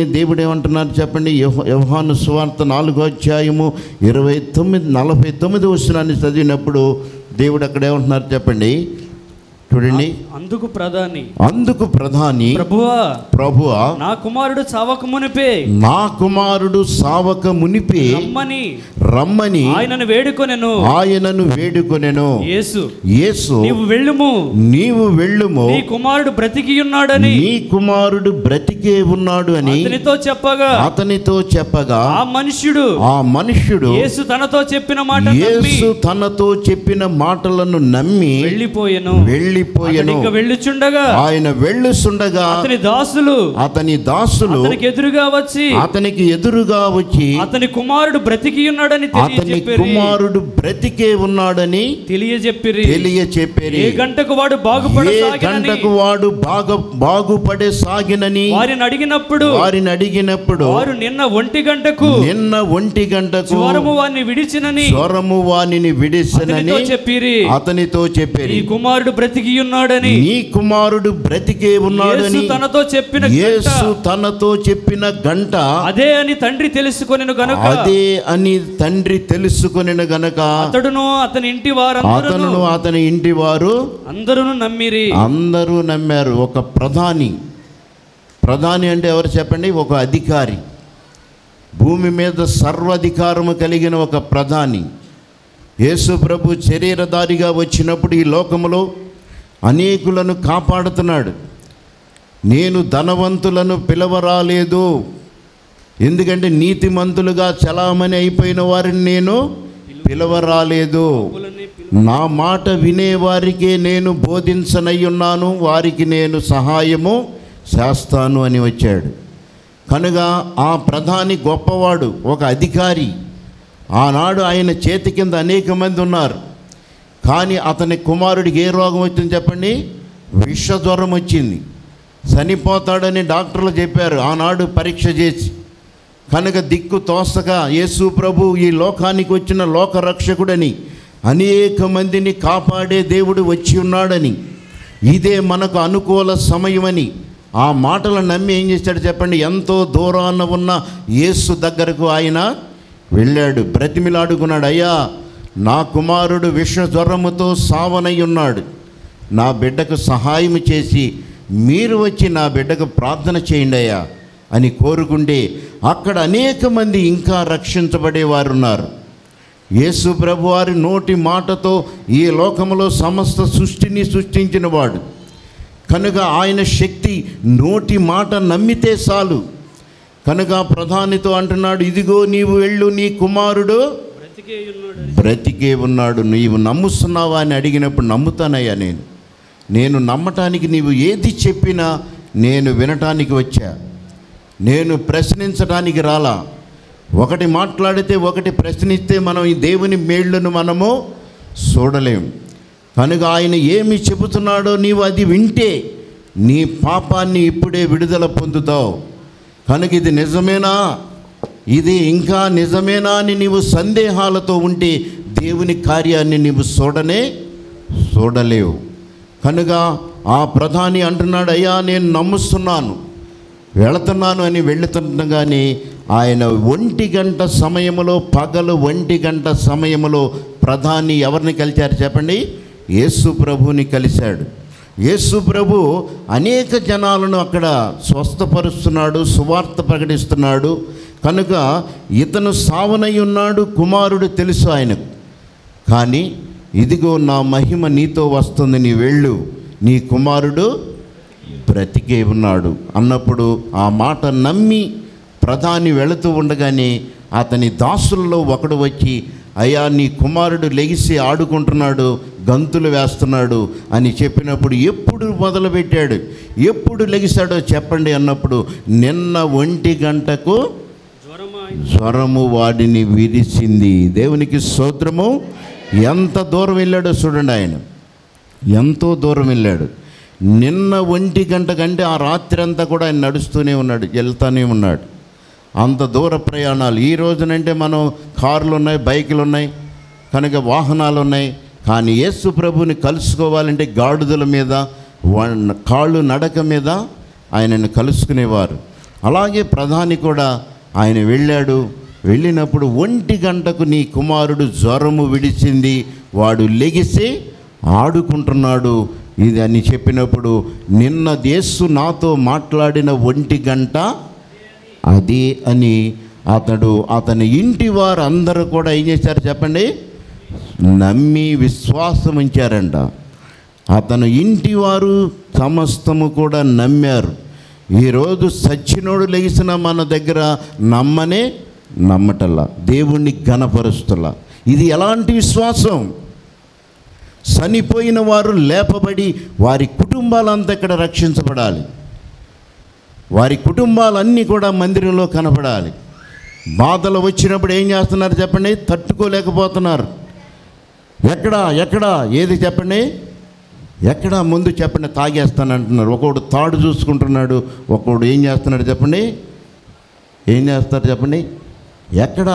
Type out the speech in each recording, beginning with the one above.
దేవుడు ఏమంటున్నారు చెప్పండి యోహ- యోహాను సువార్త నాలుగో అధ్యాయము ఇరవై తొమ్మిది నలభై తొమ్మిది వచనాన్ని చదివినప్పుడు దేవుడు అక్కడ ఏమంటున్నారు చెప్పండి చూడండి అందుకు ప్రధాని అందుకు ప్రధాని ప్రభువా ప్రభువా నా కుమారుడు చావక మునిపే నా కుమారుడు సావక మునిపి రమ్మని రమ్మని ఆయనను వేడుకొనెను ఆయనను వేడుకొనెను యేసు యేసు నీవు వెళ్ళుము నీవు వెళ్ళుము నీ కుమారుడు బ్రతికి ఉన్నాడని నీ కుమారుడు బ్రతికే ఉన్నాడు అని అతనితో చెప్పగా అతనితో చెప్పగా ఆ మనుష్యుడు ఆ మనుష్యుడు యేసు తనతో చెప్పిన మాట నమ్మి యేసు తనతో చెప్పిన మాటలను నమ్మి వెళ్ళిపోయెను వెళ్ళిపోయెను ఇంకా వెళ్ళుచుండగా ఆయన వెళ్ళుచుండగా అతని దాసులు అతని దాసులు అతనికి ఎదురుగా వచ్చి అతనికి ఎదురుగా వచ్చి అతని కుమారుడు బ్రతికి ఉన్నాడని అతని తెలియజెప్పిరి కుమారుడు బ్రతికే ఉన్నాడని తెలియజెప్పిరి తెలియ చెప్పేరి ఏ గంటకు వాడు ఏ బాగుపడసాగినని గంటకు వాడు బాగా బాగుపడే సాగినని వారిని అడిగినప్పుడు వారిని అడిగినప్పుడు వారు నిన్న ఒంటి గంటకు నిన్న ఒంటి గంటకు జ్వరము వారిని విడిచినని స్వరము వానిని విడిసనని అతనితో చెప్పిరి అతనితో చెప్పేరి ఈ కుమారుడు బ్రతికి ఉన్నాడని నీ కుమారుడు బ్రతికే యేసు ఉన్నాడని తనతో చెప్పిన గంట యేసు తనతో చెప్పిన గంట అదే అని తండ్రి తెలుసుకొనెను గనుక అదే అని తండ్రి తెలుసుకొనిన గనక అతడును అతని ఇంటి వారందరూ అతను అతని ఇంటి వారు అందరూ నమ్మిరి అందరూ నమ్మారు ఒక ప్రధాని ప్రధాని అంటే ఎవరు చెప్పండి ఒక అధికారి భూమి మీద సర్వాధికారము కలిగిన ఒక ప్రధాని యేసు ప్రభు శరీరధారిగా వచ్చినప్పుడు ఈ లోకములో అనేకులను కాపాడుతున్నాడు నేను ధనవంతులను పిలవరాలేదు ఎందుకంటే నీతిమంతులుగా చలామణి అయిపోయిన వారిని నేను పిలవరాలేదు నా మాట వినేవారికే నేను బోధించనయ్యున్నాను వారికి నేను సహాయము చేస్తాను అని వచ్చాడు కనుక ఆ ప్రధాని గొప్పవాడు ఒక అధికారి ఆనాడు ఆయన చేతి కింద అనేక మంది ఉన్నారు కానీ అతని కుమారుడికి ఏ రోగం వచ్చింది చెప్పండి విషజ్వరం వచ్చింది చనిపోతాడని డాక్టర్లు చెప్పారు ఆనాడు పరీక్ష చేసి కనుక దిక్కు తోసక యేసు ప్రభు ఈ లోకానికి వచ్చిన లోకరక్షకుడని అనేక మందిని కాపాడే దేవుడు వచ్చి ఉన్నాడని ఇదే మనకు అనుకూల సమయమని ఆ మాటలు నమ్మి ఏం చేశాడు చెప్పండి ఎంతో దూరాన ఉన్న యేసు దగ్గరకు ఆయన వెళ్ళాడు బ్రతిమిలాడుకున్నాడు అయ్యా నా కుమారుడు విష జ్వరముతో సావనై ఉన్నాడు నా బిడ్డకు సహాయం చేసి మీరు వచ్చి నా బిడ్డకు ప్రార్థన చేయండి అయ్యా అని కోరుకుంటే అక్కడ అనేక మంది ఇంకా రక్షించబడేవారు ఉన్నారు యేసు ప్రభు వారి నోటి మాటతో ఈ లోకములో సమస్త సృష్టిని సృష్టించిన వాడు కనుక ఆయన శక్తి నోటి మాట నమ్మితే చాలు కనుక ప్రధానితో అంటున్నాడు ఇదిగో నీవు వెళ్ళు నీ కుమారుడు బ్రతికే ఉన్నాడు బ్రతికే ఉన్నాడు నీవు నమ్ముస్తున్నావా అని అడిగినప్పుడు నమ్ముతానయ్యా నేను నేను నమ్మటానికి నీవు ఏది చెప్పినా నేను వినటానికి వచ్చా నేను ప్రశ్నించడానికి రాలా ఒకటి మాట్లాడితే ఒకటి ప్రశ్నిస్తే మనం ఈ దేవుని మేళ్లను మనము చూడలేం కనుక ఆయన ఏమి చెబుతున్నాడో నీవు అది వింటే నీ పాపాన్ని ఇప్పుడే విడుదల పొందుతావు కనుక ఇది నిజమేనా ఇది ఇంకా నిజమేనా అని నీవు సందేహాలతో ఉంటే దేవుని కార్యాన్ని నీవు చూడనే చూడలేవు కనుక ఆ ప్రధాని అంటున్నాడు అయ్యా నేను నమ్ముస్తున్నాను వెళుతున్నాను అని వెళుతుండగానే ఆయన ఒంటి గంట సమయములో పగలు ఒంటి గంట సమయములో ప్రధాని ఎవరిని కలిశారు చెప్పండి యేసు ప్రభుని కలిశాడు యేసు ప్రభు అనేక జనాలను అక్కడ స్వస్థపరుస్తున్నాడు సువార్త ప్రకటిస్తున్నాడు కనుక ఇతను సావనై ఉన్నాడు కుమారుడు తెలుసు ఆయనకు కానీ ఇదిగో నా మహిమ నీతో వస్తుంది నీ వెళ్ళు నీ కుమారుడు బ్రతికే ఉన్నాడు అన్నప్పుడు ఆ మాట నమ్మి ప్రధాని వెళుతూ ఉండగానే అతని దాసుల్లో ఒకడు వచ్చి అయ్యా నీ కుమారుడు లెగిసి ఆడుకుంటున్నాడు గంతులు వేస్తున్నాడు అని చెప్పినప్పుడు ఎప్పుడు మొదలుపెట్టాడు ఎప్పుడు లెగిశాడో చెప్పండి అన్నప్పుడు నిన్న ఒంటి గంటకు జ్వరమా జ్వరము వాడిని విరిసింది దేవునికి స్తోత్రము ఎంత దూరం వెళ్ళాడో చూడండి ఆయన ఎంతో దూరం వెళ్ళాడు నిన్న ఒంటి గంట కంటే ఆ రాత్రి అంతా కూడా ఆయన నడుస్తూనే ఉన్నాడు వెళ్తూనే ఉన్నాడు అంత దూర ప్రయాణాలు ఈ రోజునంటే మనం కార్లు ఉన్నాయి బైకులు ఉన్నాయి కనుక వాహనాలు ఉన్నాయి కానీ యేసు ప్రభుని కలుసుకోవాలంటే గాడిదల మీద వన్- కాళ్ళు నడక మీద ఆయనను కలుసుకునేవారు అలాగే ప్రధాని కూడా ఆయన వెళ్ళాడు వెళ్ళినప్పుడు ఒంటి గంటకు నీ కుమారుడు జ్వరము విడిచింది వాడు లెగిసి ఆడుకుంటున్నాడు ఇది అని చెప్పినప్పుడు నిన్న యేసు నాతో మాట్లాడిన ఒంటి గంట అది అని అతడు అతని ఇంటి వారు అందరూ కూడా ఏం చేశారు చెప్పండి నమ్మి విశ్వాసం ఉంచారంట అతను ఇంటి వారు సమస్తము కూడా నమ్మారు ఈరోజు సచ్చినోడు లెగిసిన మన దగ్గర నమ్మనే నమ్మటల్లా దేవుణ్ణి ఘనపరుస్తులా ఇది ఎలాంటి విశ్వాసం చనిపోయిన వారు లేపబడి వారి కుటుంబాలంతా ఇక్కడ రక్షించబడాలి వారి కుటుంబాలన్నీ కూడా మందిరంలో కనపడాలి బాధలు వచ్చినప్పుడు ఏం చేస్తున్నారు చెప్పండి తట్టుకోలేకపోతున్నారు ఎక్కడా ఎక్కడా ఏది చెప్పండి ఎక్కడా ముందు చెప్పండి తాగేస్తానంటున్నారు ఒకడు తాడు చూసుకుంటున్నాడు ఒకడు ఏం చేస్తున్నాడు చెప్పండి ఏం చేస్తారు చెప్పండి ఎక్కడా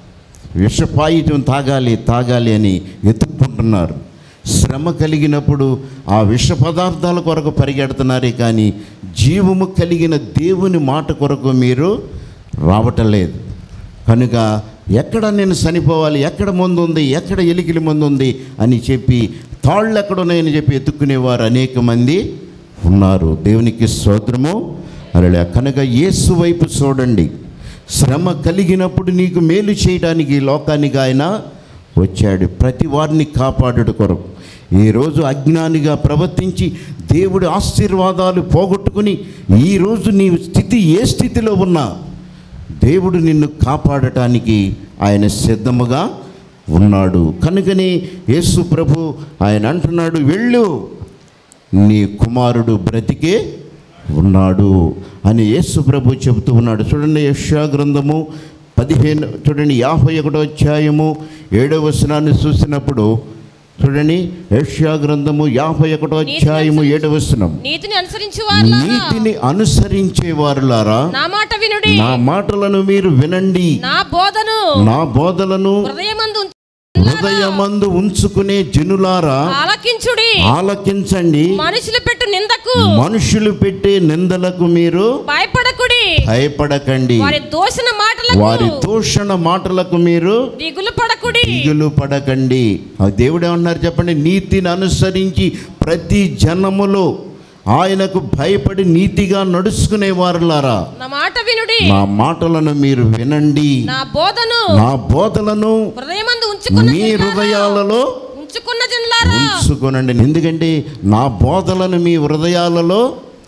విషపాయితం తాగాలి తాగాలి అని వెతుక్కుంటున్నారు శ్రమ కలిగినప్పుడు ఆ విష పదార్థాల కొరకు పరిగెడుతున్నారే కానీ జీవము కలిగిన దేవుని మాట కొరకు మీరు రావటం లేదు కనుక ఎక్కడ నేను చనిపోవాలి ఎక్కడ ముందు ఉంది ఎక్కడ ఎలికిలి ముందు ఉంది అని చెప్పి తాళ్ళు ఎక్కడున్నాయని చెప్పి ఎత్తుక్కునేవారు అనేక మంది ఉన్నారు దేవునికి స్తోత్రము అలా కనుక యేసు వైపు చూడండి శ్రమ కలిగినప్పుడు నీకు మేలు చేయడానికి ఈ లోకానికి ఆయన వచ్చాడు ప్రతి వారిని కాపాడుట కొరకు ఈరోజు అజ్ఞానిగా ప్రవర్తించి దేవుడి ఆశీర్వాదాలు పోగొట్టుకుని ఈరోజు నీ స్థితి ఏ స్థితిలో ఉన్నా దేవుడు నిన్ను కాపాడటానికి ఆయన సిద్ధముగా ఉన్నాడు కనుకని యేసు ప్రభు ఆయన అంటున్నాడు వెళ్ళు నీ కుమారుడు బ్రతికే ఉన్నాడు అని యేసు ప్రభు చెబుతూ ఉన్నాడు చూడండి యెషయా గ్రంథము పదిహేను చూడండి యాభై ఒకటో అధ్యాయము ఏడవ వచనాన్ని చూసినప్పుడు చూడండి యెషయా గ్రంథము యాభై ఒకటో అధ్యాయము ఏడవ వచనం నీతిని అనుసరించు వారులారా నీతిని అనుసరించే వారులారా నా మాట వినుడి నా మాటలను మీరు వినండి నా బోధను నా బోధలను హృదయమందు ఉంచు- హృదయమందు ఉంచుకునే జనులారా ఆలకించుడి ఆలకించండి మనుషులు పెట్టు నిందకు మనుషులు పెట్టే నిందలకు మీరు భయపడకుడి భయపడకండి వారి దోషణ మాటలకు వారి దూషణ మాటలకు మీరు దిగులు పడకుడి దిగులు పడకండి ఆ దేవుడు ఏమన్నారు చెప్పండి నీతిని అనుసరించి ప్రతి జనములో ఆయనకు భయపడి నీతిగా నడుచుకునే వారులారా నా మాట వినుడి నా మాటలను మీరు వినండి నా బోధను నా బోధలను హృదయమందు ఉంచుకున్న మీ జనులారా, హృదయాలలో ఉంచుకున్న జనులారా ఉంచుకొనండి ఎందుకంటే నా బోధలను మీ హృదయాలలో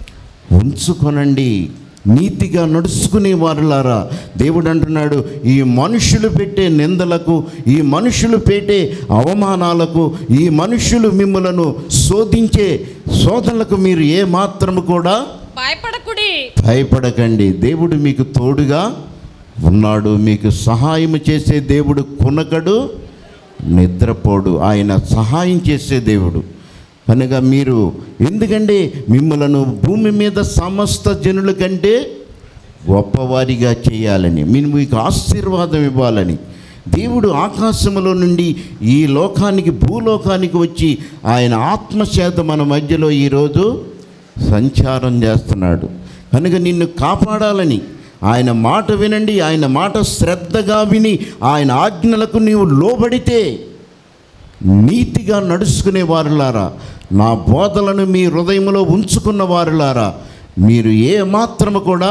ఉంచుకొనండి నీతిగా నడుచుకునే వారులారా దేవుడు అంటున్నాడు ఈ మనుషులు పెట్టే నిందలకు ఈ మనుషులు పెట్టే అవమానాలకు ఈ మనుషులు మిమ్మలను శోధించే శోధనలకు మీరు ఏ మాత్రము కూడా భయపడకుడి భయపడకండి దేవుడు మీకు తోడుగా ఉన్నాడు మీకు సహాయం చేసే దేవుడు కొనకడు నిద్రపోడు ఆయన సహాయం చేసే దేవుడు కనుక మీరు ఎందుకంటే మిమ్మలను భూమి మీద సమస్త జనుల కంటే గొప్పవారిగా చేయాలని మీరు మీకు ఆశీర్వాదం ఇవ్వాలని దేవుడు ఆకాశములో నుండి ఈ లోకానికి భూలోకానికి వచ్చి ఆయన ఆత్మచేత మన మధ్యలో ఈరోజు సంచారం చేస్తున్నాడు కనుక నిన్ను కాపాడాలని ఆయన మాట వినండి ఆయన మాట శ్రద్ధగా విని ఆయన ఆజ్ఞలకు నీవు లోబడితే నీతిగా నడుచుకునే వారులారా నా బోధలను మీ హృదయంలో ఉంచుకున్న వారులారా మీరు ఏ మాత్రము కూడా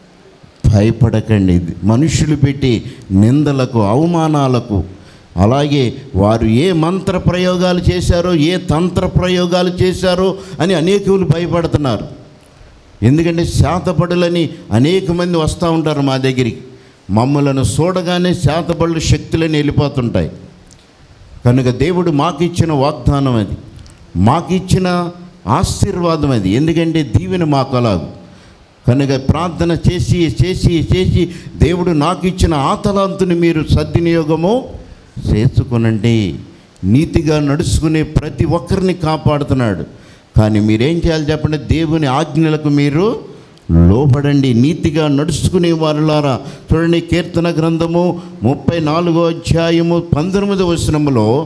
భయపడకండి మనుషులు పెట్టి నిందలకు అవమానాలకు అలాగే వారు ఏ మంత్ర ప్రయోగాలు చేశారో ఏ తంత్ర ప్రయోగాలు చేశారో అని అనేకులు భయపడుతున్నారు ఎందుకంటే శాతపడులని అనేక మంది వస్తూ ఉంటారు మా దగ్గరికి మమ్మలను చూడగానే శాతపడులు శక్తులని వెళ్ళిపోతుంటాయి కనుక దేవుడు మాకు ఇచ్చిన వాగ్దానం అది మాకు ఇచ్చిన ఆశీర్వాదం అది ఎందుకంటే దీవెన మాకు అలాగు కనుక ప్రార్థన చేసి చేసి చేసి దేవుడు నాకు ఇచ్చిన ఆ తలాంతుని మీరు సద్వినియోగము చేసుకునండి నీతిగా నడుచుకునే ప్రతి ఒక్కరిని కాపాడుతున్నాడు కానీ మీరేం చేయాలి చెప్పండి దేవుని ఆజ్ఞలకు మీరు లోబడండి నీతిగా నడుచుకునే వారులారా చూడండి కీర్తన గ్రంథము ముప్పై నాలుగో అధ్యాయము పంతొమ్మిదో వచనములో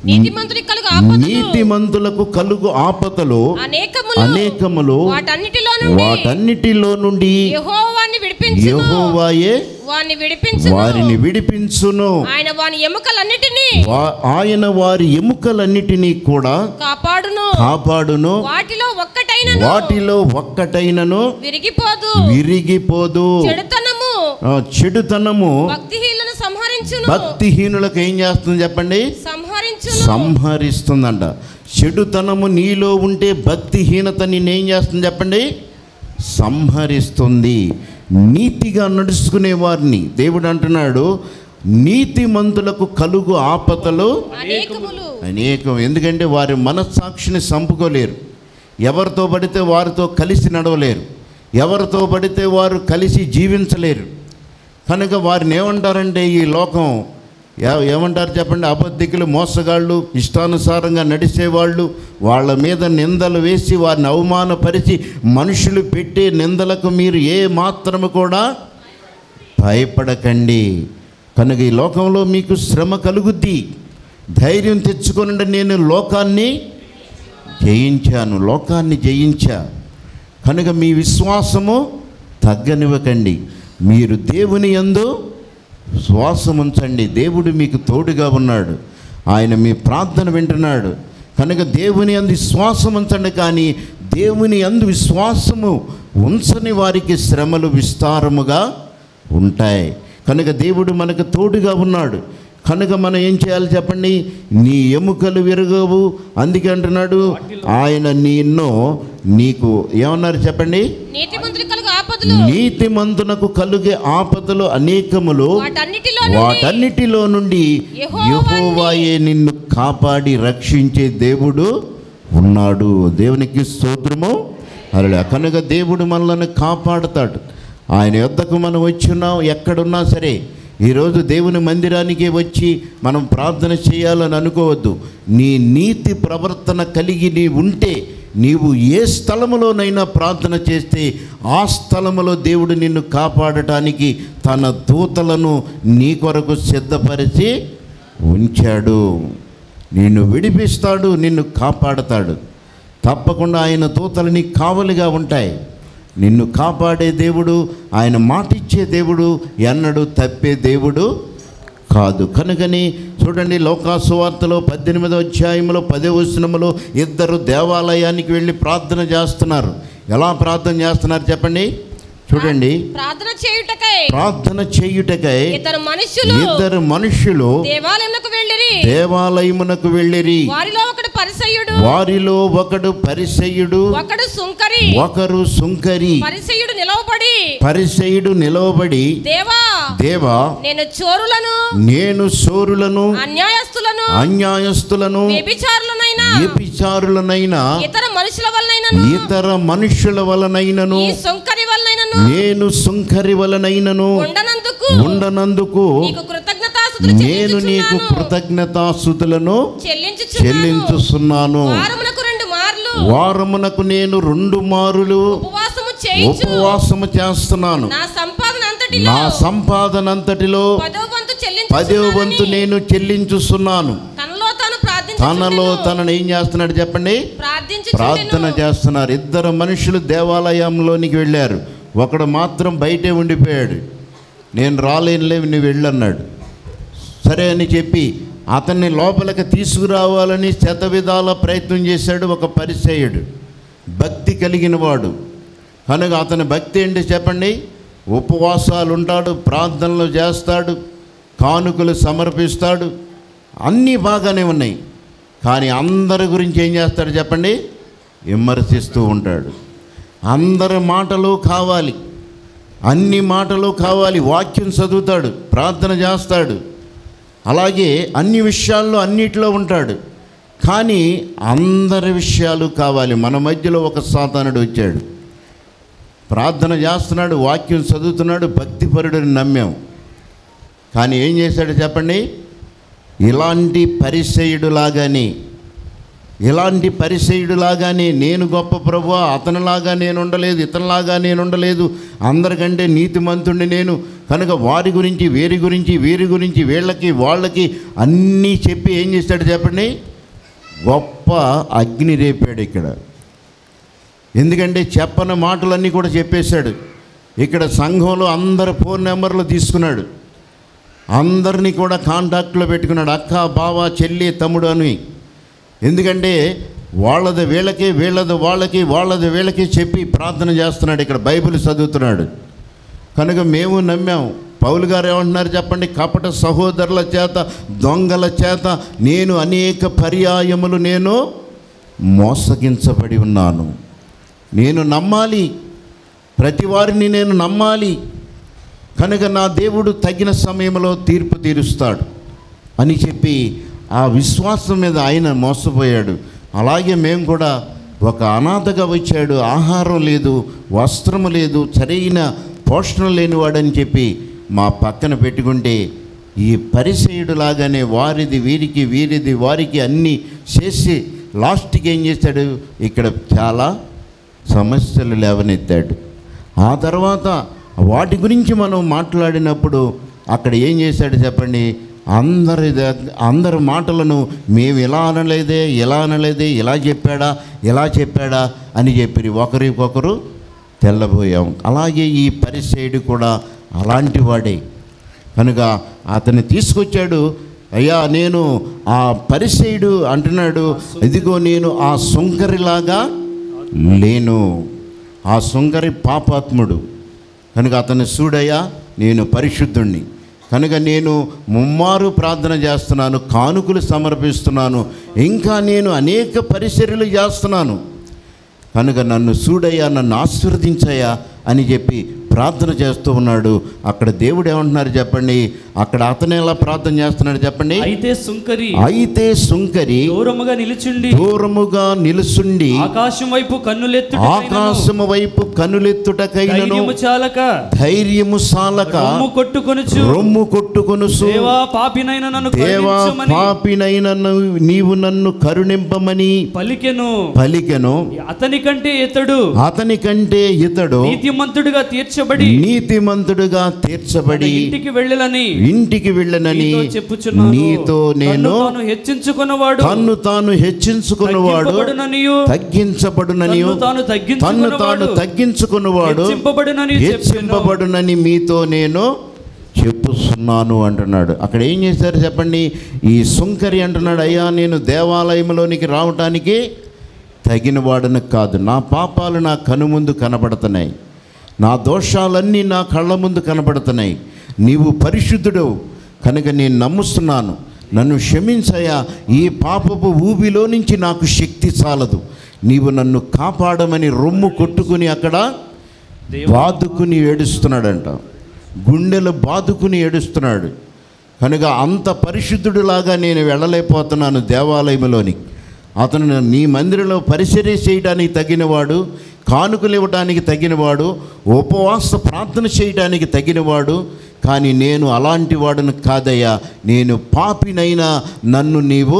నీతిమంతుడికి కలుగు ఆపదలు నీతిమంతులకు కలుగు ఆపదలు అనేకములు అనేకములు వాటన్నిటిలో నుండి వాటన్నిటిలో నుండి యెహోవాని విడిపించు యెహోవాయే వాని విడిపించు వారిని విడిపించును ఆయన వాని ఎముకలన్నిటినీ వా- ఆయన వారి ఎముకలన్నిటినీ కూడా కాపాడును కాపాడును వాటిలో ఒక్కటైన వాటిలో ఒక్కటైనను విరిగిపోదు విరిగిపోదు చెడుతనము ఆ, చెడుతనము భక్తిహీనులను సంహరించును భక్తిహీనులకు ఏం చేస్తుంది చెప్పండి సంహరించును సంహరిస్తుందంట చెడుతనము నీలో ఉంటే భక్తిహీనత నిన్నేం చేస్తుంది చెప్పండి సంహరిస్తుంది నీతిగా నడుచుకునే వారిని దేవుడు అంటున్నాడు నీతిమంతులకు కలుగు ఆపదలు అనేకములు అనేకం ఎందుకంటే వారి మనస్సాక్షిని చంపుకోలేరు ఎవరితో పడితే వారితో కలిసి నడవలేరు ఎవరితో పడితే వారు కలిసి జీవించలేరు కనుక వారిని ఏమంటారంటే ఈ లోకం ఏ- ఏమంటారు చెప్పండి అబద్ధికులు మోసగాళ్ళు ఇష్టానుసారంగా నడిచేవాళ్ళు వాళ్ళ మీద నిందలు వేసి వారిని అవమానపరిచి మనుషులు పెట్టే నిందలకు మీరు ఏ మాత్రము కూడా భయపడకండి కనుక ఈ లోకంలో మీకు శ్రమ కలుగుద్ది ధైర్యం తెచ్చుకొనండి నేను లోకాన్ని జయించాను లోకాన్ని జయించా కనుక మీ విశ్వాసము తగ్గనివ్వకండి మీరు దేవుని యందు శ్వాసం ఉంచండి దేవుడు మీకు తోడుగా ఉన్నాడు ఆయన మీ ప్రార్థన వింటున్నాడు కనుక దేవుని అందు విశ్వాసం ఉంచండి కానీ దేవుని అందు విశ్వాసము ఉంచని వారికి శ్రమలు విస్తారముగా ఉంటాయి కనుక దేవుడు మనకు తోడుగా ఉన్నాడు కనుక మనం ఏం చేయాలి చెప్పండి నీ ఎముకలు విరగవు అందుకే అంటున్నాడు ఆయన నిన్ను నీకు ఏమన్నారు చెప్పండి నీతిమంతుడికి కలుగు ఆపదలు నీతిమంతునకు కలుగే ఆపదలు అనేకములు వాటన్నిటిలో నుండి వాటన్నిటిలో నుండి యెహోవాని- యెహోవాయే నిన్ను కాపాడి రక్షించే దేవుడు ఉన్నాడు దేవునికి స్తోత్రము అలా కనుక దేవుడు మనల్ని కాపాడుతాడు ఆయన యొద్దకు మనం వచ్చున్నాం ఎక్కడున్నా సరే ఈరోజు దేవుని మందిరానికి వచ్చి మనం ప్రార్థన చేయాలని అనుకోవద్దు నీ నీతి ప్రవర్తన కలిగి నీ ఉంటే నీవు ఏ స్థలములోనైనా ప్రార్థన చేస్తే ఆ స్థలములో దేవుడు నిన్ను కాపాడటానికి తన దూతలను నీ కొరకు సిద్ధపరిచి ఉంచాడు నిన్ను విడిపిస్తాడు నిన్ను కాపాడతాడు తప్పకుండా ఆయన దూతలు నీకు కావలిగా ఉంటాయి నిన్ను కాపాడే దేవుడు ఆయన మాటిచ్చే దేవుడు ఎన్నడూ తప్పే దేవుడు కాదు కనుకని చూడండి లోకాసువార్తలో పద్దెనిమిదో అధ్యాయంలో పదే వచనములో ఇద్దరు దేవాలయానికి వెళ్ళి ప్రార్థన చేస్తున్నారు ఎలా ప్రార్థన చేస్తున్నారు చెప్పండి చూడండి ప్రార్థన చేయుటకై ప్రార్థన చేయుటకై ఇద్దరు మనుషులు ఇద్దరు మనుషులు దేవాలయంలోకి వెళ్ళిరి దేవాలయమునకు వెళ్ళిరి వారిలో ఒకడు పరిసయ్యుడు వారిలో ఒకడు పరిసయుడు ఒకడు సుంకరి ఒకరు సుంకరి పరిసయ్యుడు నిలవబడి పరిసయుడు నిలవబడి దేవా దేవా నేను చోరులను నేను సోరులను అన్యాయస్తులను అన్యాయస్తులను వ్యభిచారులనైనా వ్యభిచారులనైనా ఇతర మనుషుల వలనైనను ఇతర మనుష్యుల వలనైనను ఈ సుంకరి వలనైనను నేను సుంకరి వలనైనను ఉండనందుకు ఉండనందుకు నీకు కృతజ్ఞతాస్తుతులు నేను నీకు చెల్లించుచున్నాను. కృతజ్ఞతాస్థుతులను చెల్లించుచున్నాను చెల్లించుస్తున్నాను వారమునకు రెండు మార్లు వారమునకు నేను రెండు మారులు ఉపవాసము చేయించు ఉపవాసము చేస్తున్నాను నా సంపాదన అంతటిలో నా సంపాదన అంతటిలో పదో వంతు పదో వంతు చెల్లించు నేను చెల్లించుస్తున్నాను తనలో తాను తనలో ప్రార్థించు తనను ఏం చేస్తున్నాడు చెప్పండి ప్రార్థించు ప్రార్థన చేస్తున్నారు ఇద్దరు మనుషులు దేవాలయంలోనికి వెళ్ళారు ఒకడు మాత్రం బయటే ఉండిపోయాడు నేను రాలేనులే నువ్వు వెళ్ళన్నాడు సరే అని చెప్పి అతన్ని లోపలికి తీసుకురావాలని శతవిధాల ప్రయత్నం చేశాడు ఒక పరిచయుడు భక్తి కలిగిన వాడు కనుక అతని భక్తి ఏంటి చెప్పండి ఉపవాసాలు ఉంటాడు ప్రార్థనలు చేస్తాడు కానుకలు సమర్పిస్తాడు అన్నీ బాగానే ఉన్నాయి కానీ అందరి గురించి ఏం చేస్తాడు చెప్పండి విమర్శిస్తూ ఉంటాడు అందరి మాటలు కావాలి అన్ని మాటలు కావాలి వాక్యం చదువుతాడు ప్రార్థన చేస్తాడు అలాగే అన్ని విషయాల్లో అన్నిటిలో ఉంటాడు కానీ అందరి విషయాలు కావాలి మన మధ్యలో ఒక సాతానుడు వచ్చాడు ప్రార్థన చేస్తున్నాడు వాక్యం చదువుతున్నాడు భక్తిపరుడిని నమ్మాం కానీ ఏం చేశాడు చెప్పండి ఇలాంటి పరిచయుడులాగానే ఇలాంటి పరిచయుడిలాగానే నేను గొప్ప ప్రభు అతనిలాగా నేను ఉండలేదు ఇతనిలాగా నేను ఉండలేదు అందరికంటే నీతిమంతుడిని నేను కనుక వారి గురించి వీరి గురించి వీరి గురించి వీళ్ళకి వాళ్ళకి అన్నీ చెప్పి ఏం చేస్తాడు చెప్పండి గొప్ప అగ్ని రేపాడు ఇక్కడ ఎందుకంటే చెప్పని మాటలన్నీ కూడా చెప్పేశాడు ఇక్కడ సంఘంలో అందరి ఫోన్ నెంబర్లు తీసుకున్నాడు అందరినీ కూడా కాంటాక్ట్లో పెట్టుకున్నాడు అక్క బావ చెల్లి తమ్ముడు అని ఎందుకంటే వాళ్ళది వీళ్ళకి వీళ్ళది వాళ్ళకి వాళ్ళది వీళ్ళకి చెప్పి ప్రార్థన చేస్తున్నాడు ఇక్కడ బైబిల్ చదువుతున్నాడు కనుక మేము నమ్మాం పౌలు గారు ఏమంటున్నారు చెప్పండి కపట సహోదరుల చేత దొంగల చేత నేను అనేక పర్యాయములు నేను మోసగించబడి ఉన్నాను నేను నమ్మాలి ప్రతి వారిని నేను నమ్మాలి కనుక నా దేవుడు తగిన సమయంలో తీర్పు తీరుస్తాడు అని చెప్పి ఆ విశ్వాసం మీద ఆయన మోసపోయాడు అలాగే మేము కూడా ఒక అనాథగా వచ్చాడు ఆహారం లేదు వస్త్రము లేదు సరైన పోషణ లేనివాడని చెప్పి మా పక్కన పెట్టుకుంటే ఈ పరిచయుడు లాగానే వారిది వీరికి వీరిది వారికి అన్నీ చేసి లాస్ట్కి ఏం చేశాడు ఇక్కడ చాలా సమస్యలు లేవనెత్తాడు ఆ తర్వాత వాటి గురించి మనం మాట్లాడినప్పుడు అక్కడ ఏం చేశాడు చెప్పండి అందరి దగ్- అందరి మాటలను మేము ఇలా అనలేదే ఇలా అనలేదే ఇలా చెప్పాడా ఇలా చెప్పాడా అని చెప్పి ఒకరికొకరు తెల్లబోయాం అలాగే ఈ పరిచయుడు కూడా అలాంటి వాడే కనుక అతన్ని తీసుకొచ్చాడు అయ్యా నేను ఆ పరిచయుడు అంటున్నాడు ఇదిగో నేను ఆ సుంకరిలాగా లేను ఆ సుంకరి పాపాత్ముడు కనుక అతన్ని చూడయ్యా నేను పరిశుద్ధుణ్ణి కనుక నేను ముమ్మారు ప్రార్థన చేస్తున్నాను కానుకలు సమర్పిస్తున్నాను ఇంకా నేను అనేక పరిచర్యలు చేస్తున్నాను కనుక నన్ను చూడయ్యా నన్ను ఆశీర్వదించయ్యా అని చెప్పి ప్రార్థన చేస్తూ ఉన్నాడు అక్కడ దేవుడు ఏమంటున్నారు చెప్పండి అక్కడ అతను ఎలా ప్రార్థన చేస్తున్నాడు చెప్పండి అయితే సుంకరి అయితే సుంకరి దూరముగా నిలుచుండి దూరముగా నిలుసుండి ఆకాశం వైపు కన్నులెత్తు ఆకాశము వైపు కనులెత్తుటకైనను ధైర్యము చాలక ధైర్యము సాలక రొమ్ము కొట్టుకొనుచు రొమ్ము కొట్టుకొనుసు దేవా పాపినైన నన్ను దేవా కరుణించమని పాపినైన ను- నీవు నన్ను కరుణింపమని పలికెను పలికెను అతని కంటే ఇతడు అతని కంటే ఇతడు నీతిమంతుడిగా తీర్చబడి నీతిమంతుడుగా తన తీర్చబడి ఇంటికి వెళ్ళలని ఇంటికి వెళ్ళనని నీతో చెప్పుచున్నాను నీతో నేను తన్ను తాను హెచ్చించుకున్నవాడు తన్ను తాను హెచ్చించుకున్నవాడు తగ్గింపబడుననియు తగ్గించబడుననియు తన్ను తాను తన్ను తాను తగ్గించుకున్నవాడు తగ్గించుకున్నవాడు హెచ్చింపబడునని చెప్పెను. హెచ్చింపబడునని మీతో నేను చెప్పుస్తున్నాను అంటున్నాడు అక్కడ ఏం చేశారు చెప్పండి ఈ సుంకరి అంటున్నాడు అయ్యా నేను దేవాలయంలోనికి రావటానికి తగిన వాడను కాదు నా పాపాలు నా కనుముందు కనబడుతున్నాయి నా దోషాలన్నీ నా కళ్ళ ముందు కనబడుతున్నాయి నీవు పరిశుద్ధుడవు కనుక నేను నమ్ముస్తున్నాను నన్ను క్షమించయ్యా ఈ పాపపు ఊబిలో నుంచి నాకు శక్తి చాలదు నీవు నన్ను కాపాడమని రొమ్ము కొట్టుకుని అక్కడ బాదుకుని ఏడుస్తున్నాడంట గుండెలు బాదుకుని ఏడుస్తున్నాడు కనుక అంత పరిశుద్ధుడిలాగా నేను వెళ్ళలేకపోతున్నాను దేవాలయంలోని అతను నీ మందిరంలో పరిచర్య చేయడానికి తగినవాడు కానుకలు ఇవ్వడానికి తగినవాడు ఉపవాస ప్రార్థన చేయడానికి తగినవాడు కానీ నేను అలాంటి వాడును కాదయ్యా నేను పాపినైనా నన్ను నీవు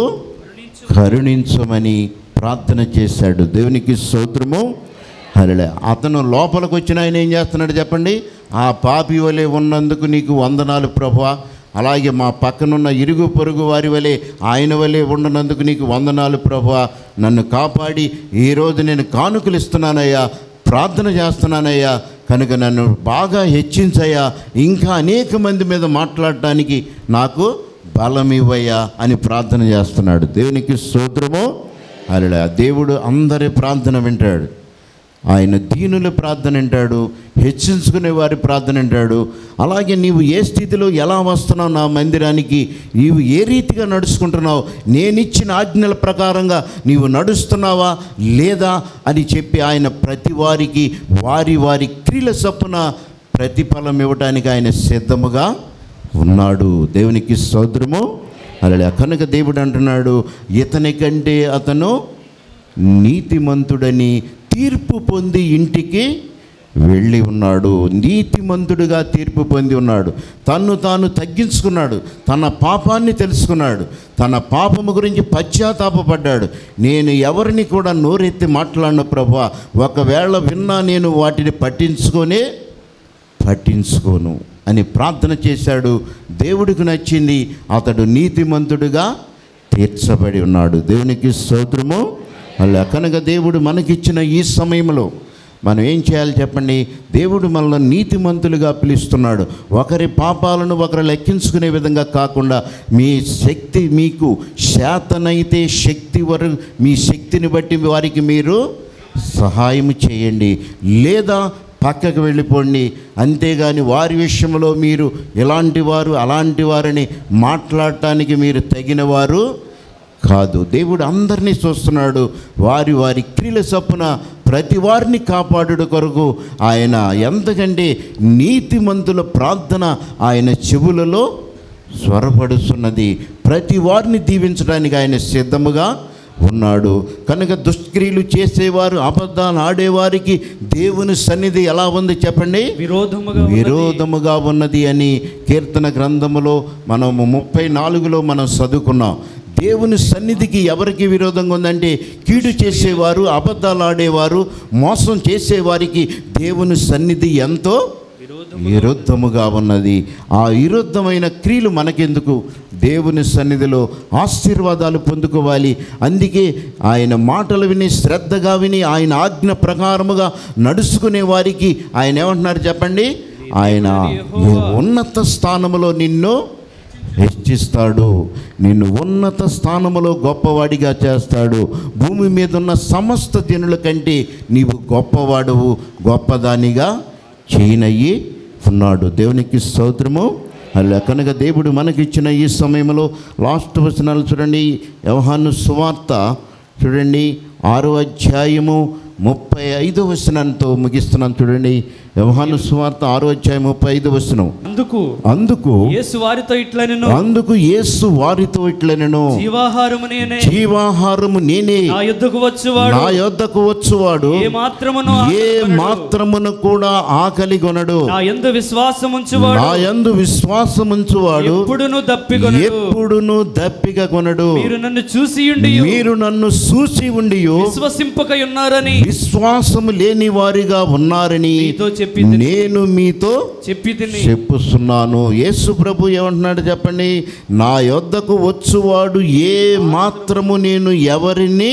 కరుణించమని ప్రార్థన చేశాడు దేవునికి స్తోత్రము హరిలే అతను లోపలికి వచ్చిన ఆయన ఏం చేస్తున్నాడు చెప్పండి ఆ పాపి వలె ఉన్నందుకు నీకు వందనాలు ప్రభా అలాగే మా పక్కనున్న ఇరుగు పొరుగు వారి వలె ఆయన వలె ఉండనందుకు నీకు వందనాలు ప్రభా నన్ను కాపాడి ఈరోజు నేను కానుకలు ఇస్తున్నానయ్యా ప్రార్థన చేస్తున్నానయ్యా కనుక నన్ను బాగా హెచ్చించయ్యా ఇంకా అనేక మంది మీద మాట్లాడటానికి నాకు బలం ఇవ్వయ్యా అని ప్రార్థన చేస్తున్నాడు దేవునికి స్తోత్రము అలా దేవుడు అందరి ప్రార్థన వింటాడు ఆయన దీనుల ప్రార్థన వింటాడు హెచ్చించుకునే వారి ప్రార్థన వింటాడు అలాగే నీవు ఏ స్థితిలో ఎలా వస్తున్నావు నా మందిరానికి నీవు ఏ రీతిగా నడుచుకుంటున్నావు నేనిచ్చిన ఆజ్ఞల ప్రకారంగా నీవు నడుస్తున్నావా లేదా అని చెప్పి ఆయన ప్రతి వారికి వారి వారి క్రియల చొప్పున ప్రతిఫలం ఇవ్వటానికి ఆయన సిద్ధముగా ఉన్నాడు దేవునికి సోదరము అలా కనుక దేవుడు అంటున్నాడు ఇతని కంటే అతను నీతిమంతుడని తీర్పు పొంది ఇంటికి వెళ్ళి ఉన్నాడు నీతిమంతుడిగా తీర్పు పొంది ఉన్నాడు తన్ను తాను తగ్గించుకున్నాడు తన పాపాన్ని తెలుసుకున్నాడు తన పాపము గురించి పశ్చాత్తాపపడ్డాడు నేను ఎవరిని కూడా నోరెత్తి మాట్లాడిన ప్రభా ఒకవేళ విన్నా నేను వాటిని పట్టించుకొనే పట్టించుకోను అని ప్రార్థన చేశాడు దేవుడికి నచ్చింది అతడు నీతిమంతుడిగా తీర్చబడి ఉన్నాడు దేవునికి స్తోత్రము అలా కనుక దేవుడు మనకిచ్చిన ఈ సమయంలో మనం ఏం చేయాలి చెప్పండి దేవుడు మనల్ని నీతిమంతులుగా పిలుస్తున్నాడు ఒకరి పాపాలను ఒకరు లెక్కించుకునే విధంగా కాకుండా మీ శక్తి మీకు శాతనైతే శక్తి వరకు మీ శక్తిని బట్టి వారికి మీరు సహాయం చేయండి లేదా పక్కకు వెళ్ళిపోండి అంతేగాని వారి విషయంలో మీరు ఇలాంటి వారు అలాంటి వారని మాట్లాడటానికి మీరు తగిన వారు కాదు దేవుడు అందరినీ చూస్తున్నాడు వారి వారి క్రియల చొప్పున ప్రతి వారిని కాపాడుట కొరకు ఆయన ఎంతకంటే నీతిమంతుల ప్రార్థన ఆయన చెవులలో స్వరపడుతున్నది ప్రతి వారిని దీవించడానికి ఆయన సిద్ధముగా ఉన్నాడు కనుక దుష్క్రియలు చేసేవారు అబద్ధాలు ఆడేవారికి దేవుని సన్నిధి ఎలా ఉంది చెప్పండి విరోధముగా ఉన్నది. విరోధముగా ఉన్నది అని కీర్తన గ్రంథములో మనము ముప్పై నాలుగులో మనం చదువుకున్నాం దేవుని సన్నిధికి ఎవరికి విరోధంగా ఉందంటే కీడు చేసేవారు అబద్ధాలు ఆడేవారు మోసం చేసేవారికి దేవుని సన్నిధి ఎంతో విరుద్ధముగా ఉన్నది ఆ విరుద్ధమైన క్రియలు మనకెందుకు దేవుని సన్నిధిలో ఆశీర్వాదాలు పొందుకోవాలి అందుకే ఆయన మాటలు విని శ్రద్ధగా విని ఆయన ఆజ్ఞ ప్రకారముగా నడుచుకునే వారికి ఆయన ఏమంటున్నారు చెప్పండి ఆయన ఈ ఉన్నత స్థానములో నిన్ను హెచ్చిస్తాడు నిన్ను ఉన్నత స్థానములో గొప్పవాడిగా చేస్తాడు భూమి మీద ఉన్న సమస్త జనుల కంటే నీవు గొప్పవాడువు గొప్పదానిగా చేయనయ్యి ఉన్నాడు దేవునికి స్తోత్రము అలా కనుక దేవుడు మనకిచ్చిన ఈ సమయంలో లాస్ట్ వచనాలు చూడండి వ్యవహాను సువార్త చూడండి ఆరో అధ్యాయము ముప్పై ఐదో వచనంతో ముగిస్తున్నాను చూడండి వ్యవహాను సువార్త ఆరో అధ్యాయం ముప్పై ఐదో వచనం అందుకు అందుకు యేసు వారితో ఇట్లా నేను అందుకు యేసు వారితో ఇట్లనెను జీవాహారము నేనే జీవాహారము నేనే నా యుద్ధకు వచ్చువాడు నా యొద్దకు వచ్చువాడు ఏ మాత్రమును ఏ మాత్రమును కూడా ఆకలి కొనడు నా యందు విశ్వాసం ఉంచువాడు నా యందు విశ్వాసముంచువాడు ఎప్పుడును దప్పికొనడు ఎప్పుడును దప్పిక కొనడు మీరు నన్ను చూసి ఉండి మీరు నన్ను చూసి ఉండి విశ్వసింపక ఉన్నారని విశ్వాసము లేని వారిగా ఉన్నారని మీతో చెప్పి నేను మీతో చెప్పి తిని చెప్పుస్తున్నాను యేసు ప్రభు ఏమంటున్నాడు చెప్పండి నా యొద్దకు వచ్చువాడు ఏ మాత్రము నేను ఎవరిని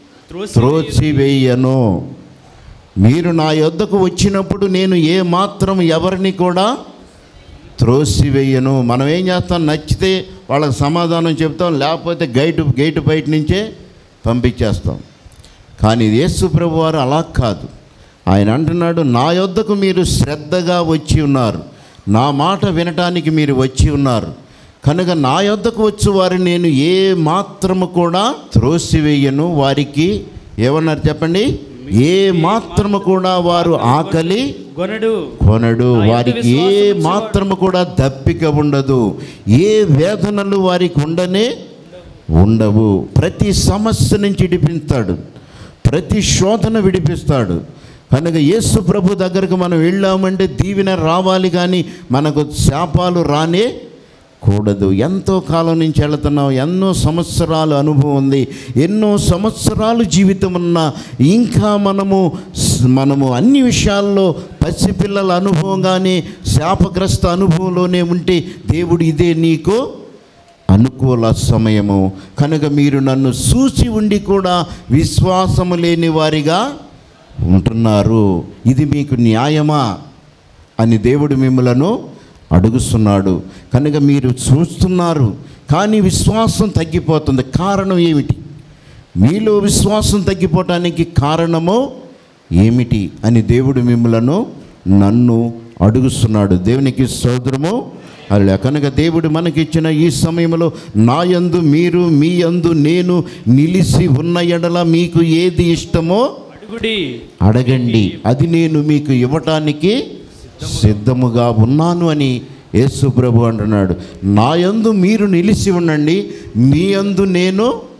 త్రోసివేయను మీరు నా యొద్దకు వచ్చినప్పుడు నేను ఏ మాత్రం ఎవరిని కూడా త్రోసివేయను మనం ఏం చేస్తాం నచ్చితే వాళ్ళకి సమాధానం చెప్తాం లేకపోతే గైటు గేటు బయట నుంచే పంపించేస్తాం కానీ యేసు ప్రభు వారు అలా కాదు ఆయన అంటున్నాడు నా యొద్దకు మీరు శ్రద్ధగా వచ్చి ఉన్నారు నా మాట వినటానికి మీరు వచ్చి ఉన్నారు కనుక నా యొద్దకు వచ్చి వారిని నేను ఏ మాత్రము కూడా త్రోసివేయను వారికి ఏమన్నారు చెప్పండి ఏ మాత్రము కూడా వారు ఆకలి గొనడు కొనడు వారికి ఏ మాత్రము కూడా దప్పిక ఉండదు ఏ వేదనలు వారికి ఉండనే ఉండవు ప్రతి సమస్య నుంచి విడిపిస్తాడు ప్రతి శోధన విడిపిస్తాడు కనుక యేసు ప్రభు దగ్గరకు మనం వెళ్ళామంటే దీవెన రావాలి కానీ మనకు శాపాలు రానే కూడదు ఎంతో కాలం నుంచి వెళుతున్నాం ఎన్నో సంవత్సరాల అనుభవం ఉంది ఎన్నో సంవత్సరాలు జీవితం ఉన్న ఇంకా మనము స్- మనము అన్ని విషయాల్లో పసిపిల్లల అనుభవంగానే శాపగ్రస్త అనుభవంలోనే ఉంటే దేవుడు ఇదే నీకు అనుకూల సమయము కనుక మీరు నన్ను చూసి ఉండి కూడా విశ్వాసము లేని వారిగా ఉంటున్నారు ఇది మీకు న్యాయమా అని దేవుడు మిమ్మలను అడుగుతున్నాడు కనుక మీరు చూస్తున్నారు కానీ విశ్వాసం తగ్గిపోతుంది కారణం ఏమిటి మీలో విశ్వాసం తగ్గిపోవటానికి కారణము ఏమిటి అని దేవుడు మిమ్మలను నన్ను అడుగుతున్నాడు దేవునికి సోదరము అలా కనుక దేవుడు మనకిచ్చిన ఈ సమయంలో నా యందు మీరు మీ యందు నేను నిలిచి ఉన్న ఎడల మీకు ఏది ఇష్టమో అడుగుడి అడగండి అది నేను మీకు ఇవ్వటానికి సిద్ధముగా ఉన్నాను అని యేసు ప్రభు అంటున్నాడు నా యందు మీరు నిలిచి ఉండండి మీ యందు నేను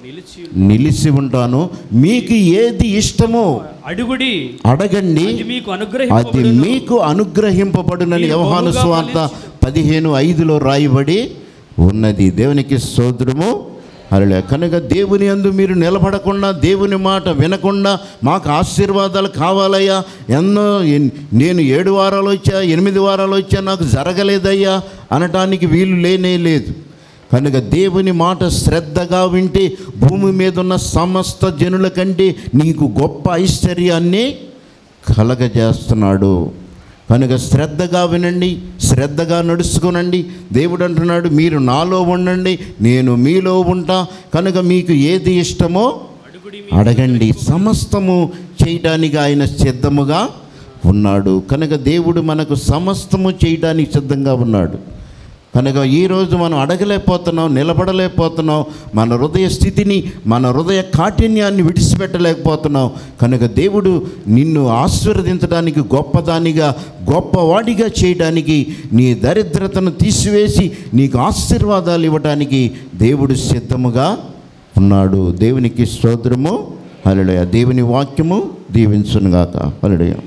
నిలిచి నిలిచి ఉంటాను మీకు ఏది ఇష్టమో అడుగుడి అడగండి అది మీకు అది అనుగ్రహింపబడును మీకు అనుగ్రహింపబడునని మీరు యోహాను బహుగా స్వార్త పదిహేను ఐదులో రాయబడి ఉన్నది దేవునికి స్తోత్రము అలా కనుక దేవుని అందు మీరు నిలబడకుండా దేవుని మాట వినకుండా మాకు ఆశీర్వాదాలు కావాలయ్యా ఎన్నో ఎన్- నేను ఏడు వారాలు వచ్చా ఎనిమిది వారాలు వచ్చా నాకు జరగలేదయ్యా అనటానికి వీలు లేనే లేదు కనుక దేవుని మాట శ్రద్ధగా వింటే భూమి మీద ఉన్న సమస్త జనుల కంటే నీకు గొప్ప ఐశ్వర్యాన్ని కలగజేస్తున్నాడు కనుక శ్రద్ధగా వినండి శ్రద్ధగా నడుచుకునండి దేవుడు అంటున్నాడు మీరు నాలో ఉండండి నేను మీలో ఉంటా కనుక మీకు ఏది ఇష్టమో అడగండి సమస్తము చేయడానికి ఆయన సిద్ధముగా ఉన్నాడు కనుక దేవుడు మనకు సమస్తము చేయడానికి సిద్ధంగా ఉన్నాడు కనుక ఈరోజు మనం అడగలేకపోతున్నాం నిలబడలేకపోతున్నాం మన హృదయ స్థితిని మన హృదయ కాఠిన్యాన్ని విడిచిపెట్టలేకపోతున్నాం కనుక దేవుడు నిన్ను ఆశీర్వదించడానికి గొప్పదానిగా గొప్పవాడిగా చేయడానికి నీ దరిద్రతను తీసివేసి నీకు ఆశీర్వాదాలు ఇవ్వడానికి దేవుడు సిద్ధముగా ఉన్నాడు దేవునికి స్తోత్రము హల్లెలూయా దేవుని వాక్యము దీవించునుగాక హల్లెలూయా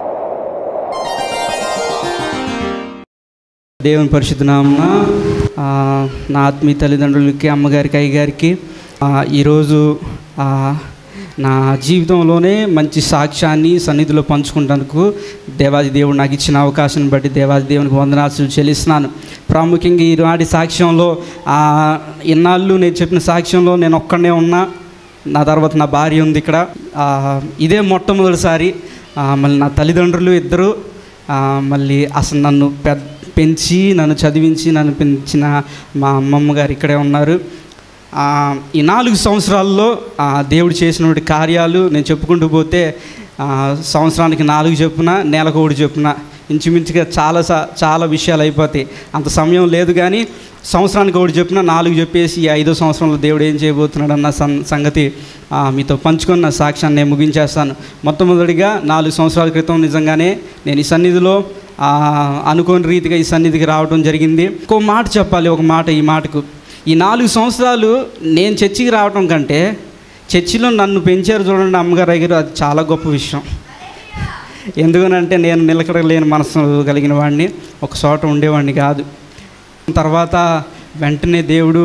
దేవుని పరిశుద్ధ నామమున ఆ, నా ఆత్మీయ తల్లిదండ్రులకి అమ్మగారికి అయ్యగారికి ఆ, ఈరోజు ఆ, నా జీవితంలోనే మంచి సాక్ష్యాన్ని సన్నిధిలో పంచుకుంటానికి దేవాది దేవుడు నాకు ఇచ్చిన అవకాశం బట్టి దేవాది దేవునికి వందనాలు చెల్లిస్తున్నాను ప్రాముఖ్యంగా ఈనాటి సాక్ష్యంలో ఆ, ఇన్నాళ్ళు నేను చెప్పిన సాక్ష్యంలో నేను ఒక్కడనే ఉన్నా నా తర్వాత నా భార్య ఉంది ఇక్కడ ఆ, ఇదే మొట్టమొదటిసారి ఆ, మళ్ళీ నా తల్లిదండ్రులు ఇద్దరు ఆ, మళ్ళీ అసలు నన్ను పెద్ద పెంచి నన్ను చదివించి నన్ను పెంచిన మా అమ్మమ్మ గారు ఇక్కడే ఉన్నారు ఆ, ఈ నాలుగు సంవత్సరాల్లో ఆ, దేవుడు చేసినటువంటి కార్యాలు నేను చెప్పుకుంటూ పోతే ఆ, సంవత్సరానికి నాలుగు చెప్పున నెలకు ఒకటి చెప్పున ఇంచుమించుగా చాలా సా- చాలా విషయాలు అయిపోతాయి అంత సమయం లేదు కానీ సంవత్సరానికి ఒకటి చెప్పిన నాలుగు చెప్పేసి ఈ ఐదో సంవత్సరంలో దేవుడు ఏం చేయబోతున్నాడు అన్న సం సంగతి ఆ, మీతో పంచుకున్న సాక్ష్యాన్ని నేను ముగించేస్తాను మొట్టమొదటిగా నాలుగు సంవత్సరాల క్రితం నిజంగానే నేను ఈ సన్నిధిలో ఆ, అనుకోని రీతిగా ఈ సన్నిధికి రావడం జరిగింది ఒక మాట చెప్పాలి ఒక మాట ఈ మాటకు ఈ నాలుగు సంవత్సరాలు నేను చర్చికి రావడం కంటే చర్చిలో నన్ను పెంచారు చూడండి అమ్మగారు అయ్యారు అది చాలా గొప్ప విషయం ఎందుకనంటే నేను నిలకడలేని మనసు కలిగిన వాడిని ఒక చోట ఉండేవాడిని కాదు తర్వాత వెంటనే దేవుడు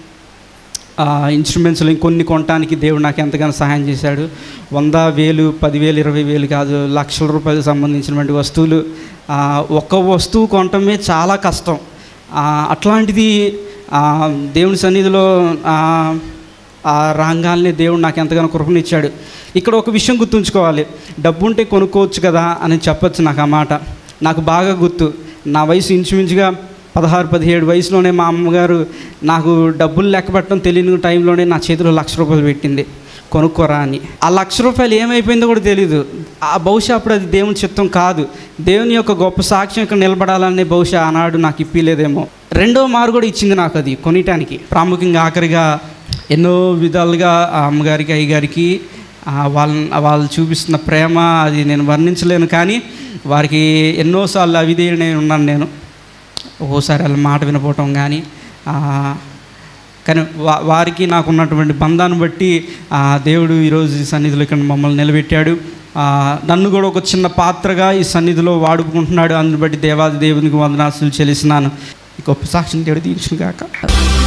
ఆ ఇన్స్ట్రుమెంట్స్లో ఇంకొన్ని కొనడానికి దేవుడు నాకు ఎంతగానో సహాయం చేశాడు వంద వేలు పదివేలు ఇరవై వేలు కాదు లక్షల రూపాయలకు సంబంధించినటువంటి వస్తువులు ఆ, ఒక్క వస్తువు కొనటమే చాలా కష్టం ఆ, అట్లాంటిది ఆ, దేవుని సన్నిధిలో ఆ, ఆ రంగాల్ని దేవుడు నాకు ఎంతగానో కృపనిచ్చాడు ఇక్కడ ఒక విషయం గుర్తుంచుకోవాలి డబ్బు ఉంటే కొనుక్కోవచ్చు కదా అని చెప్పొచ్చు నాకు ఆ మాట నాకు బాగా గుర్తు నా వయసు ఇంచుమించుగా పదహారు పదిహేడు వయసులోనే మా అమ్మగారు నాకు డబ్బులు లెక్క పెట్టడం తెలియని టైంలోనే నా చేతిలో లక్ష రూపాయలు పెట్టింది కొనుక్కోరా అని ఆ లక్ష రూపాయలు ఏమైపోయిందో కూడా తెలియదు ఆ బహుశా అప్పుడు అది దేవుని చిత్తం కాదు దేవుని యొక్క గొప్ప సాక్ష్యం ఇక్కడ నిలబడాలని బహుశా ఆనాడు నాకు ఇప్పిలేదేమో రెండో మారు కూడా ఇచ్చింది నాకు అది కొనిటానికి ప్రాముఖ్యంగా ఆఖరిగా ఎన్నో విధాలుగా ఆ అమ్మగారికి అయ్యగారికి ఆ వాళ్ళ వాళ్ళు చూపిస్తున్న ప్రేమ అది నేను వర్ణించలేను కానీ వారికి ఎన్నోసార్లు అవిధేయుడై ఉన్నాను నేను ఒక్కోసారి వాళ్ళ మాట వినపోవటం కానీ ఆ, కానీ వా వారికి నాకు ఉన్నటువంటి బంధాన్ని బట్టి ఆ, దేవుడు ఈరోజు ఈ సన్నిధిలో ఇక్కడ మమ్మల్ని నిలబెట్టాడు ఆ, నన్ను కూడా ఒక చిన్న పాత్రగా ఈ సన్నిధిలో వాడుకుంటున్నాడు అందుని బట్టి దేవాది దేవునికి వందనాసులు చెల్లిస్తున్నాను ఈ గొప్ప సాక్షిని దేవుడు దీవించును గాక